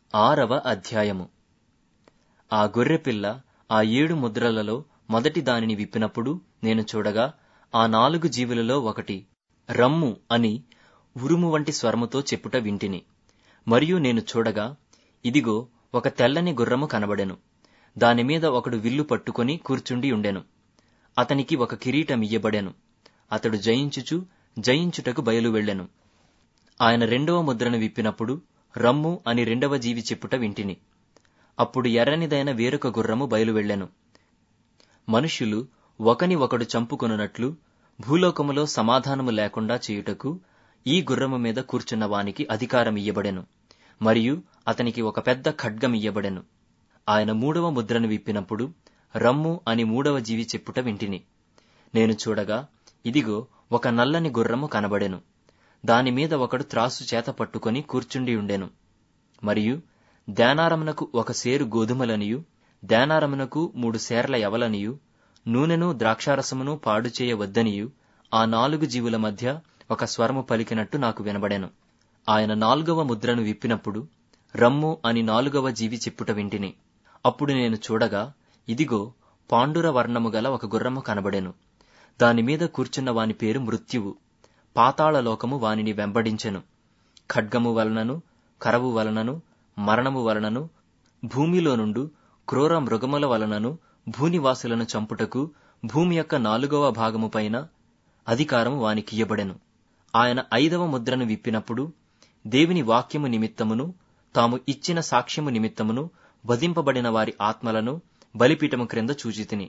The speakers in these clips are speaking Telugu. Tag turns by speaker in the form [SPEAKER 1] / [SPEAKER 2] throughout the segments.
[SPEAKER 1] ఆరవ అధ్యాయము ఆ గొర్రెపిల్ల ఆ ఏడు ముద్రలలో మొదటి దానిని విప్పినప్పుడు నేను చూడగా ఆ నాలుగు జీవులలో ఒకటి రమ్ము అని ఉరుము వంటి స్వరముతో చెప్పుట వింటిని మరియు నేను చూడగా ఇదిగో ఒక తెల్లని గుర్రము కనబడెను దానిమీద ఒకడు విల్లు పట్టుకొని కూర్చుండి ఉండెను అతనికి ఒక కిరీటం ఇయ్యబడెను అతడు జయించుచు జయించుటకు బయలు వెళ్ళెను ఆయన రెండవ ముద్రను విప్పినప్పుడు రమ్ము అని రెండవ జీవి చెప్పుట వింటిని అప్పుడు ఎర్రనిదైన వేరొక గుర్రము బయలు వెళ్ళెను మనుష్యులు ఒకని ఒకడు చంపుకొనున్నట్లు భూలోకములో సమాధానము లేకుండా చేయుటకు ఈ గుర్రము మీద కూర్చున్న వానికి అధికారం ఇయ్యబడెను మరియు అతనికి ఒక పెద్ద ఖడ్గం ఇయ్యబడెను ఆయన మూడవ ముద్రను విప్పినప్పుడు రమ్ము అని మూడవ జీవి చెప్పుట వింటిని నేను చూడగా ఇదిగో ఒక నల్లని గుర్రము కనబడెను దానిమీద ఒకడు త్రాసు చేత పట్టుకొని కూర్చుండి ఉండెను మరియు దేనారమునకు ఒక సేరు గోధుమలనియు దేనారమునకు మూడు సేర్ల ఎవలనియు నూనెను ద్రాక్షారసమును పాడు చేయవద్దనియు ఆ నాలుగు జీవుల మధ్య ఒక స్వరము పలికినట్టు నాకు వినబడెను ఆయన నాలుగవ ముద్రను విప్పినప్పుడు రమ్ము అని నాలుగవ జీవి చెప్పుట వింటిని అప్పుడు నేను చూడగా ఇదిగో పాండుర వర్ణము గల ఒక గుర్రము కనబడెను దానిమీద కూర్చున్న వాని పేరు మృత్యువు పాతాళ లోకము వానిని వెంబడించెను ఖడ్గము వలనను కరవు వలనను మరణము వలనను భూమిలో నుండు క్రూర మృగముల వలనను భూనివాసులను చంపుటకు భూమి యొక్క నాలుగవ భాగము పైన అధికారము వానికియ్యబడెను ఆయన ఐదవ ముద్రను విప్పినప్పుడు దేవుని వాక్యము నిమిత్తమును తాము ఇచ్చిన సాక్ష్యము నిమిత్తమును వధింపబడిన వారి ఆత్మలను బలిపీఠము క్రింద చూచితిని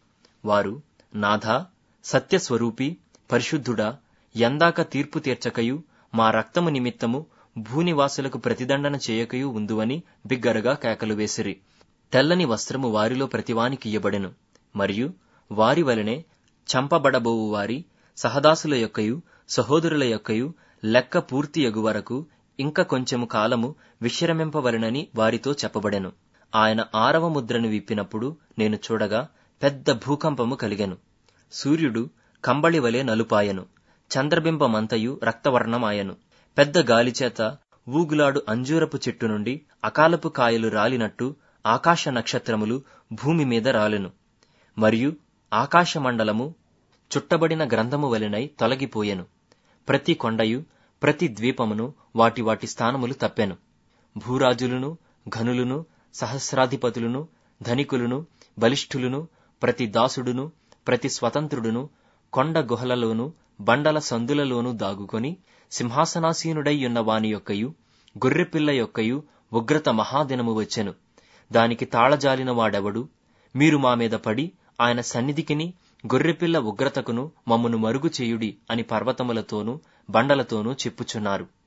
[SPEAKER 1] వారు నాథా సత్యస్వరూపి పరిశుద్ధుడా ఎందాక తీర్పు తీర్చకయు మా రక్తము నిమిత్తము భూనివాసులకు ప్రతిదండన చేయకయు ఉందువని బిగ్గరగా కేకలు వేసిరి తెల్లని వస్త్రము వారిలో ప్రతివానికి ఇయ్యబడెను మరియు వారి వలనే చంపబడబోవు వారి సహదాసుల యొక్కయు సహోదరుల యొక్కయు లెక్క పూర్తి యగు వరకు ఇంక కొంచెము కాలము విశ్రమింపవలెనని వారితో చెప్పబడెను ఆయన ఆరవ ముద్రను విప్పినప్పుడు నేను చూడగా పెద్ద భూకంపము కలిగెను సూర్యుడు కంబళి వలె నలుపాయెను చంద్రబింబమంతయు రక్తవర్ణమాయెను పెద్ద గాలిచేత ఊగులాడు అంజూరపు చెట్టు నుండి అకాలపు కాయలు రాలినట్టు ఆకాశ నక్షత్రములు భూమి మీద రాలెను మరియు ఆకాశమండలము చుట్టబడిన గ్రంథము వలెనై తొలగిపోయెను ప్రతి కొండయు ప్రతి ద్వీపమును వాటి వాటి స్థానములు తప్పెను భూరాజులను ఘనులును సహస్రాధిపతులను ధనికులను బలిష్ఠులను ప్రతి దాసుడును ప్రతి స్వతంత్రుడును కొండ గుహలలోను బండల సందులలోనూ దాగుకొని సింహాసనాసీనుడై ఉన్న వాని యొక్కయు గొర్రెపిల్ల యొక్కయు ఉగ్రత మహాదినము వచ్చెను దానికి తాళజాలిన వాడెవడు మీరు మా మీద పడి ఆయన సన్నిధికిని గొర్రెపిల్ల ఉగ్రతకును మమ్మను మరుగు చేయుడి అని పర్వతములతోనూ బండలతోనూ చెప్పుచున్నారు